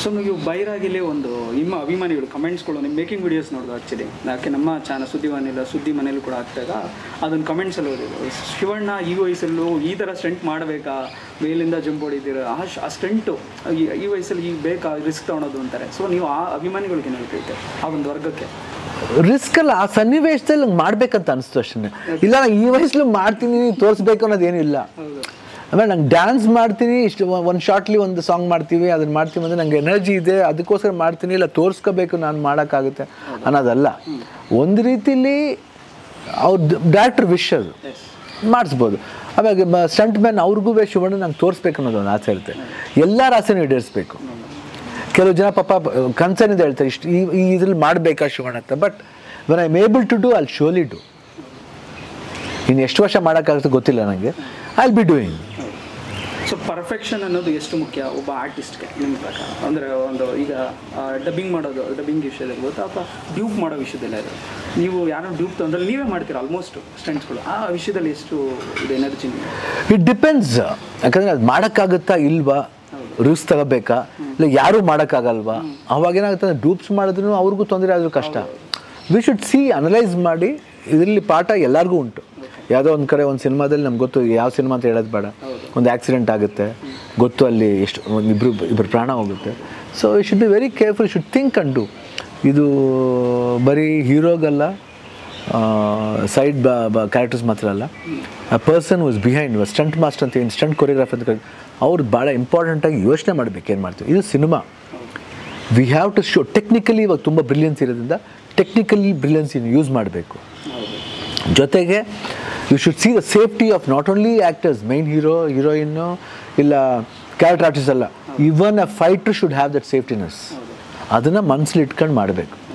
so ನೀವು ಬೈರಾಗಿಲಿ ಒಂದು ನಿಮ್ಮ ಅಭಿಮಾನಿಗಳು ಕಮೆಂಟ್ಸ್ಗಳು ನಿಮ್ಮ ಮೇಕಿಂಗ್ ವಿಡಿಯೋಸ್ ನೋಡೋದು ಆ್ಯಕ್ಚುಲಿ ಯಾಕೆ ನಮ್ಮ ಚಾನಲ್ ಸುದ್ದಿ ಮನೆಯಲ್ಲ ಸುದ್ದಿ ಮನೇಲಿ ಕೂಡ ಆಗ್ತಾಗ ಅದನ್ನು ಕಮೆಂಟ್ಸಲ್ಲಿ ಓದಿದ್ರು ಶಿವಣ್ಣ ಈ ವಯಸ್ಸಲ್ಲೂ ಈ ಥರ ಸ್ಟಂಟ್ ಮಾಡಬೇಕಾ ಮೇಲಿಂದ ಜಂಪ್ ಹೊಡಿತೀರ ಆ ಶ- ಆ ಸ್ಟಂಟು ಈ ವಯಸ್ಸಲ್ಲಿ ಈಗ ಬೇಕಾ ರಿಸ್ಕ್ ತೊಗೊಳೋದು ಅಂತಾರೆ ಸೊ ನೀವು ಆ ಅಭಿಮಾನಿಗಳಿಗೆ ಏನು ಹೇಳ್ತೈತೆ ಆ ಒಂದು ವರ್ಗಕ್ಕೆ ರಿಸ್ಕ್ ಅಲ್ಲ ಆ ಸನ್ನಿವೇಶದಲ್ಲಿ ನಂಗೆ ಮಾಡ್ಬೇಕಂತ ಅನಿಸ್ತು ಅಷ್ಟೇ ಇಲ್ಲ ನಾನು ಈ ವಯಸ್ಸಲ್ಲಿ ಮಾಡ್ತೀನಿ ತೋರಿಸ್ಬೇಕು ಅನ್ನೋದೇನು ಇಲ್ಲ ಹೌದು ಆಮೇಲೆ ನಂಗೆ ಡ್ಯಾನ್ಸ್ ಮಾಡ್ತೀನಿ ಇಷ್ಟು ಒಂದು ಶಾರ್ಟ್ಲಿ ಒಂದು ಸಾಂಗ್ ಮಾಡ್ತೀವಿ ಅದನ್ನ ಮಾಡ್ತೀವಿ ಅಂದರೆ ನಂಗೆ ಎನರ್ಜಿ ಇದೆ ಅದಕ್ಕೋಸ್ಕರ ಮಾಡ್ತೀನಿ ಇಲ್ಲ ತೋರಿಸ್ಕೋಬೇಕು ನಾನು ಮಾಡೋಕ್ಕಾಗುತ್ತೆ ಅನ್ನೋದಲ್ಲ ಒಂದು ರೀತಿಲಿ ಅವ್ರ ಡೈರೆಕ್ಟರ್ ವಿಶ್ ಅದು ಎಸ್ ಮಾಡಿಸ್ಬೋದು ಆಮೇಲೆ ಸ್ಟಂಟ್ ಮ್ಯಾನ್ ಅವ್ರಿಗೂ ಶಿವಣ್ಣ ನಂಗೆ ತೋರಿಸ್ಬೇಕು ಅನ್ನೋದು ಒಂದು ಆಸೆ ಇರುತ್ತೆ ಎಲ್ಲರ ಆಸೆನೂ ಈಡೇರಿಸ್ಬೇಕು ಕೆಲವು ಜನ ಪಾಪ ಕನ್ಸರ್ನಿಂದ ಹೇಳ್ತಾರೆ ಇಷ್ಟು ಈ ಈ ಇದ್ರಲ್ಲಿ ಮಾಡಬೇಕಾ ಶಿವಣ್ಣ ಅಂತ but when I am able to do ಅಲ್ಲಿ ಶೋಲಿ ಡು ಇನ್ನು ಎಷ್ಟು ವರ್ಷ ಮಾಡೋಕ್ಕಾಗುತ್ತೆ ಗೊತ್ತಿಲ್ಲ ನನಗೆ I be doing so perfection ಅನ್ನೋದು ಎಷ್ಟು ಮುಖ್ಯ ಒಬ್ಬ ಆರ್ಟಿಸ್ಟ್ಗೆ ನಿಮ್ಮ ಪ್ರಕಾರ ಅಂದರೆ ಒಂದು ಈಗ ಡಬ್ಬಿಂಗ್ ಮಾಡೋದು ಡಬ್ಬಿಂಗ್ ವಿಷಯದಲ್ಲಿ ಗೊತ್ತಾ ಅಥವಾ ಡ್ಯೂಪ್ ಮಾಡೋ ವಿಷಯದಲ್ಲಿ ಅದು ನೀವು ಯಾರೋ ಡ್ಯೂಪ್ ತಂದ್ರೆ ನೀವೇ ಮಾಡ್ತೀರಾ ಆಲ್ಮೋಸ್ಟ್ ಸ್ಟೆಂಟ್ಸ್ಗಳು ಆ ವಿಷಯದಲ್ಲಿ ಎಷ್ಟು ಇದು ಎನರ್ಜಿ ನೀವು ಇಟ್ ಡಿಪೆಂಡ್ಸ್ ಯಾಕಂದ್ರೆ ಅದು ಮಾಡೋಕ್ಕಾಗುತ್ತಾ ಇಲ್ವಾ ರಿಸ್ಕ್ ತಗೋಬೇಕಾ ಇಲ್ಲ ಯಾರೂ ಮಾಡೋಕ್ಕಾಗಲ್ವಾ ಅವಾಗ ಏನಾಗುತ್ತೆ ಅಂದ್ರೆ ಡೂಪ್ಸ್ ಮಾಡಿದ್ರು ಅವ್ರಿಗೂ ತೊಂದರೆ ಆದರೂ ಕಷ್ಟ ವಿ ಶುಡ್ ಸಿ ಅನಲೈಸ್ ಮಾಡಿ ಇದರಲ್ಲಿ ಪಾಠ ಎಲ್ಲರಿಗೂ ಉಂಟು ಯಾವುದೋ ಒಂದು ಕಡೆ ಒಂದು ಸಿನಿಮಾದಲ್ಲಿ ನಮ್ಗೆ ಗೊತ್ತು ಯಾವ ಸಿನಿಮಾ ಅಂತ ಹೇಳೋದು ಬೇಡ ಒಂದು ಆಕ್ಸಿಡೆಂಟ್ ಆಗುತ್ತೆ ಗೊತ್ತು ಅಲ್ಲಿ ಎಷ್ಟು ಒಂದು ಇಬ್ರು ಇಬ್ಬರು ಪ್ರಾಣ ಹೋಗುತ್ತೆ so you should be very careful should think and do ಇದು ಬರೀ ಹೀರೋಗಲ್ಲ ಸೈಡ್ ಕ್ಯಾರೆಕ್ಟರ್ಸ್ ಮಾತ್ರ ಅಲ್ಲ ಆ person was behind stunt master ಅಂತ ಏನು ಸ್ಟಂಟ್ ಕೊರಿಯೋಗ್ರಾಫ್ ಅಂತ ಕರೀತಾರೆ ಅವ್ರು ಭಾಳ ಇಂಪಾರ್ಟೆಂಟಾಗಿ ಯೋಚನೆ ಮಾಡಬೇಕು ಏನು ಮಾಡ್ತೀವಿ ಇದು cinema we have to show technically ಇವಾಗ ತುಂಬ ಬ್ರಿಲಿಯನ್ಸ್ ಇರೋದ್ರಿಂದ ಟೆಕ್ನಿಕಲಿ ಬ್ರಿಲಿಯನ್ಸಿನ ಯೂಸ್ ಮಾಡಬೇಕು ಜೊತೆಗೆ you should see the safety of not only actors main hero heroine ಇಲ್ಲ ಕ್ಯಾರೆಕ್ಟರ್ ಆರ್ಟಿಸ್ಟ್ ಅಲ್ಲ even a fighter should have that safetiness ಅದನ್ನು ಮನಸ್ಸಲ್ಲಿ ಇಟ್ಕೊಂಡು ಮಾಡಬೇಕು